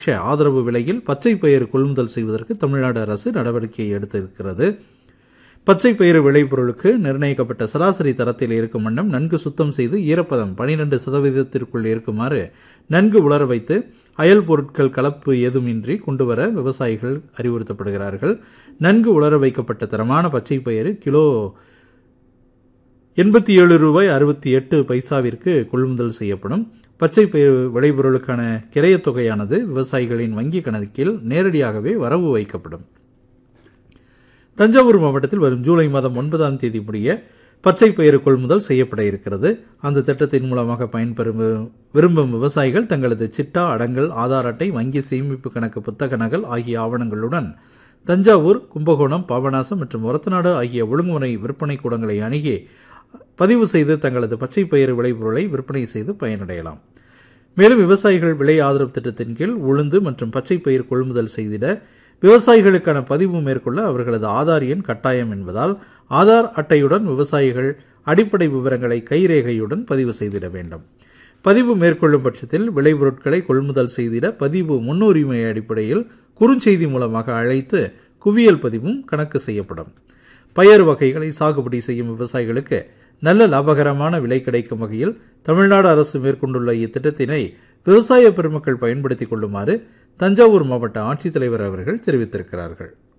ஆதரவு விலையில் பச்சை பயிறு கொள்முதல் செய்வதற்கு தமிழ்நாடு அரசு நடவடிக்கை எடுத்திருக்கிறது பச்சை பயிறு விளைபொருளுக்கு நிர்ணயிக்கப்பட்ட சராசரி தரத்தில் இருக்கும் வண்ணம் நன்கு சுத்தம் செய்து ஈரப்பதம் பனிரெண்டு சதவீதத்திற்குள் இருக்குமாறு நன்கு உலர வைத்து அயல் பொருட்கள் கலப்பு ஏதுமின்றி கொண்டுவர விவசாயிகள் அறிவுறுத்தப்படுகிறார்கள் நன்கு உலர வைக்கப்பட்ட தரமான பச்சை பயிறு கிலோ எண்பத்தி ஏழு ரூபாய் அறுபத்தி எட்டு பைசாவிற்கு கொள்முதல் செய்யப்படும் பச்சை பயிர் விளைபொருளுக்கான கிரையத் தொகையானது விவசாயிகளின் வங்கி கணக்கில் நேரடியாகவே வரவு வைக்கப்படும் தஞ்சாவூர் மாவட்டத்தில் வரும் ஜூலை மாதம் ஒன்பதாம் தேதி முடிய பச்சை பயிறு கொள்முதல் செய்யப்பட இருக்கிறது அந்த திட்டத்தின் மூலமாக பயன்பெறும் விரும்பும் விவசாயிகள் தங்களது சிட்டா அடங்கல் ஆதார் அட்டை வங்கி சேமிப்பு கணக்கு புத்தக நகல் ஆகிய ஆவணங்களுடன் தஞ்சாவூர் கும்பகோணம் பாபநாசம் மற்றும் ஒரத்தநாடு ஆகிய ஒழுங்குமுறை விற்பனை கூடங்களை அணுகி பதிவு செய்து தங்களது பச்சை பயிறு விளைபொருளை விற்பனை செய்து பயனடையலாம் மேலும் விவசாயிகள் விலை ஆதரவு திட்டத்தின் கீழ் உளுந்து மற்றும் பச்சை பயிர் கொள்முதல் செய்திட விவசாயிகளுக்கான பதிவு மேற்கொள்ள அவர்களது ஆதார் எண் கட்டாயம் என்பதால் ஆதார் அட்டையுடன் விவசாயிகள் அடிப்படை விவரங்களை கைரேகையுடன் பதிவு செய்திட வேண்டும் பதிவு மேற்கொள்ளும் பட்சத்தில் விளைபொருட்களை கொள்முதல் செய்திட பதிவு முன்னுரிமை அடிப்படையில் குறுஞ்செய்தி மூலமாக அழைத்து குவியல் பதிவும் கணக்கு செய்யப்படும் பயறு வகைகளை சாகுபடி செய்யும் விவசாயிகளுக்கு நல்ல லாபகரமான விலை கிடைக்கும் வகையில் தமிழ்நாடு அரசு மேற்கொண்டுள்ள இத்திட்டத்தினை விவசாய பெருமக்கள் பயன்படுத்திக் கொள்ளுமாறு தஞ்சாவூர் மாவட்ட ஆட்சித்தலைவர் அவர்கள் தெரிவித்திருக்கிறார்கள்